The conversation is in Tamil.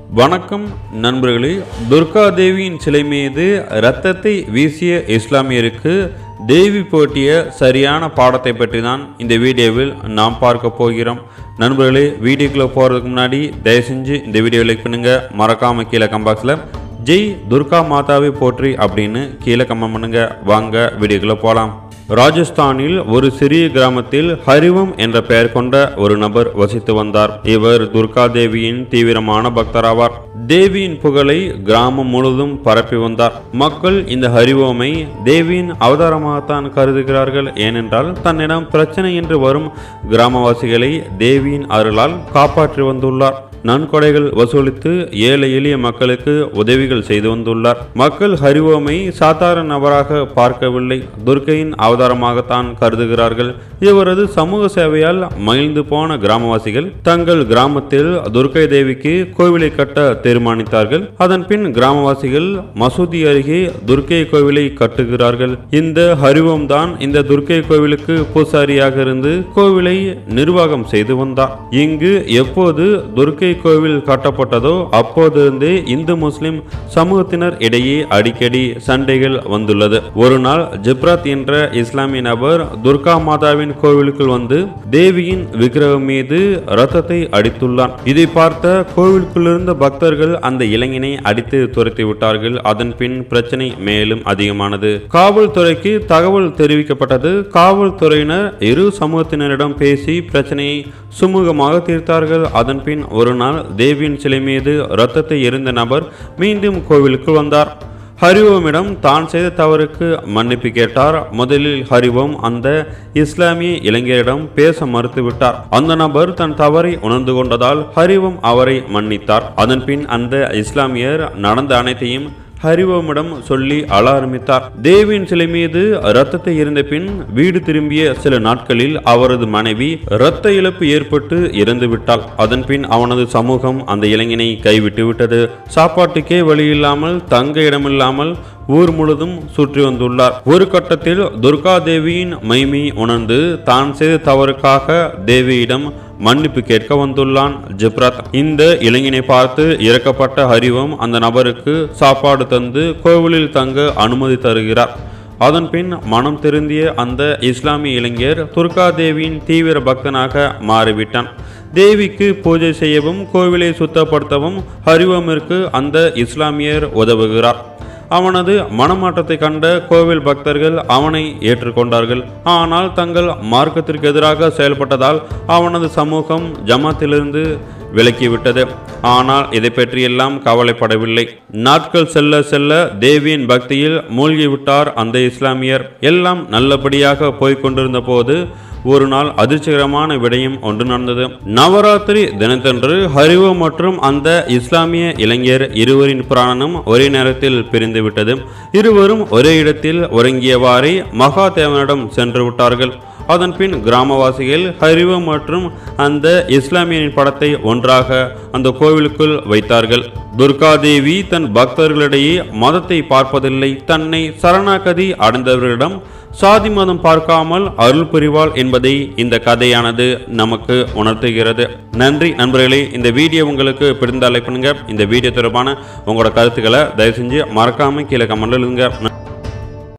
வணக்கம் நண்பர்களே துர்கா தேவியின் சிலை மீது இரத்தத்தை வீசிய இஸ்லாமியருக்கு தேவி போட்டிய சரியான பாடத்தை பற்றி தான் இந்த வீடியோவில் நாம் பார்க்க போகிறோம் நண்பர்களே வீடியோக்குள்ளே போகிறதுக்கு முன்னாடி தயவு செஞ்சு இந்த வீடியோ லைக் பண்ணுங்க மறக்காம கீழே கம்பாக்ஸில் ஜெய் துர்கா மாதாவை போற்றி அப்படின்னு கீழே கமெண்ட் பண்ணுங்க வாங்க வீடியோக்குள்ளே போகலாம் ராஜஸ்தானில் ஒரு சிறிய கிராமத்தில் ஹரிவம் என்ற பெயர் கொண்ட ஒரு நபர் வசித்து வந்தார் இவர் துர்கா தேவியின் தீவிரமான பக்தராவார் தேவியின் புகழை கிராமம் முழுவதும் பரப்பி வந்தார் மக்கள் இந்த ஹரிவோமை தேவியின் அவதாரமாகத்தான் கருதுகிறார்கள் ஏனென்றால் தன்னிடம் பிரச்சனை என்று வரும் கிராமவாசிகளை தேவியின் அருளால் காப்பாற்றி வந்துள்ளார் நன்கொடைகள் வசூலித்து ஏழை எளிய மக்களுக்கு உதவிகள் செய்து வந்துள்ளார் மக்கள் ஹரிவோமை சாதாரண நபராக பார்க்கவில்லை துர்க்கையின் அவதாரமாகத்தான் கருதுகிறார்கள் இவரது சமூக சேவையால் மகிழ்ந்து போன கிராமவாசிகள் தங்கள் கிராமத்தில் துர்க்கை தேவிக்கு கோவிலை கட்ட தீர்மானித்தார்கள் அதன் பின் கிராமவாசிகள் மசூதி அருகே துர்க்கை கோவிலை கட்டுகிறார்கள் இந்த ஹரிவோம் தான் இந்த துர்க்கை கோவிலுக்கு பூசாரியாக இருந்து கோவிலை நிர்வாகம் செய்து வந்தார் இங்கு எப்போது துர்க்கை கோவில் கட்டப்பட்டதோ அப்போதிருந்தே இந்து முஸ்லிம் சமூகத்தினர் இடையே அடிக்கடி சண்டைகள் வந்துள்ளது ஒரு நாள் ஜிப்ராத் என்ற இஸ்லாமிய நபர் துர்கா மாதாவின் கோவிலுக்குள் வந்து தேவியின் விக்கிரகம் மீது ரத்தத்தை அடித்துள்ளான் இதை பார்த்த கோவிலுக்குள் இருந்த பக்தர்கள் அந்த இளைஞனை அடித்து துரத்தி விட்டார்கள் அதன் பின் பிரச்சனை மேலும் அதிகமானது காவல்துறைக்கு தகவல் தெரிவிக்கப்பட்டது காவல்துறையினர் இரு சமூகத்தினரிடம் பேசி பிரச்சனையை சுமூகமாக தீர்த்தார்கள் அதன் பின் ஒரு நாள் தேவியின் சிலை மீது இரத்தத்தை எரிந்த நபர் மீண்டும் கோவிலுக்கு வந்தார் ஹரிவோமிடம் தான் செய்த தவறுக்கு மன்னிப்பு கேட்டார் முதலில் ஹரிவோம் அந்த இஸ்லாமிய இளைஞரிடம் பேச மறுத்துவிட்டார் அந்த நபர் தன் தவறை உணர்ந்து கொண்டதால் ஹரிவோம் அவரை மன்னித்தார் அதன் பின் அந்த இஸ்லாமியர் நடந்த அனைத்தையும் ஹரிவோமிடம் சொல்லி அழ ஆரம்பித்தார் தேவியின் சிலை மீது இரத்தத்தை இருந்த பின் வீடு திரும்பிய சில நாட்களில் அவரது மனைவி இரத்த இழப்பு ஏற்பட்டு இறந்து விட்டாள் அதன் பின் அவனது சமூகம் அந்த இளைஞனை கைவிட்டு விட்டது சாப்பாட்டுக்கே வழி இல்லாமல் தங்க இடமில்லாமல் ஊர் முழுதும் சுற்றி வந்துள்ளார் ஒரு கட்டத்தில் துர்கா தேவியின் மைமை உணர்ந்து தான் செய்த தவறுக்காக தேவியிடம் மன்னிப்பு கேட்க வந்துள்ளான் ஜிப்ராத் இந்த இளைஞனை பார்த்து இறக்கப்பட்ட ஹரிவம் அந்த நபருக்கு சாப்பாடு தந்து கோவிலில் தங்க அனுமதி தருகிறார் அதன் பின் மனம் திருந்திய அந்த இஸ்லாமிய இளைஞர் துர்கா தேவியின் தீவிர பக்தனாக மாறிவிட்டான் தேவிக்கு பூஜை செய்யவும் கோவிலை சுத்தப்படுத்தவும் ஹரிவமிற்கு அந்த இஸ்லாமியர் உதவுகிறார் அவனது மனமாற்றத்தை கண்ட கோவில் பக்தர்கள் அவனை ஏற்றுக்கொண்டார்கள் ஆனால் தங்கள் மார்க்கத்திற்கு எதிராக செயல்பட்டதால் அவனது சமூகம் ஜமாத்திலிருந்து விலக்கிவிட்டது ஆனால் இதை பற்றியெல்லாம் கவலைப்படவில்லை நாட்கள் செல்ல செல்ல தேவியின் பக்தியில் மூழ்கிவிட்டார் அந்த இஸ்லாமியர் எல்லாம் நல்லபடியாக போய்க் கொண்டிருந்த போது ஒரு நாள் அதிர்ச்சிகரமான விடயம் ஒன்று நடந்தது நவராத்திரி தினத்தன்று ஹரிவோ மற்றும் அந்த இஸ்லாமிய இளைஞர் இருவரின் பிராணனும் ஒரே நேரத்தில் பிரிந்துவிட்டது இருவரும் ஒரே இடத்தில் உறங்கியவாறே மகாதேவனிடம் சென்று விட்டார்கள் அதன் பின் கிராமவாசிகள் ஹரிவோ மற்றும் அந்த இஸ்லாமியனின் படத்தை ஒன்றாக அந்த கோவிலுக்குள் வைத்தார்கள் துர்கா தேவி தன் பக்தர்களிடையே மதத்தை பார்ப்பதில்லை தன்னை சரணாகதி அடைந்தவர்களிடம் சாதி மதம் பார்க்காமல் அருள் புரிவாள் என்பதை இந்த கதையானது நமக்கு உணர்த்துகிறது நன்றி நண்பர்களே இந்த வீடியோ உங்களுக்கு பிடிந்தால் லைக் பண்ணுங்க இந்த வீடியோ தொடர்பான உங்களோட கருத்துக்களை தயவு செஞ்சு மறக்காம கீழே கமெண்ட்ல எழுதுங்க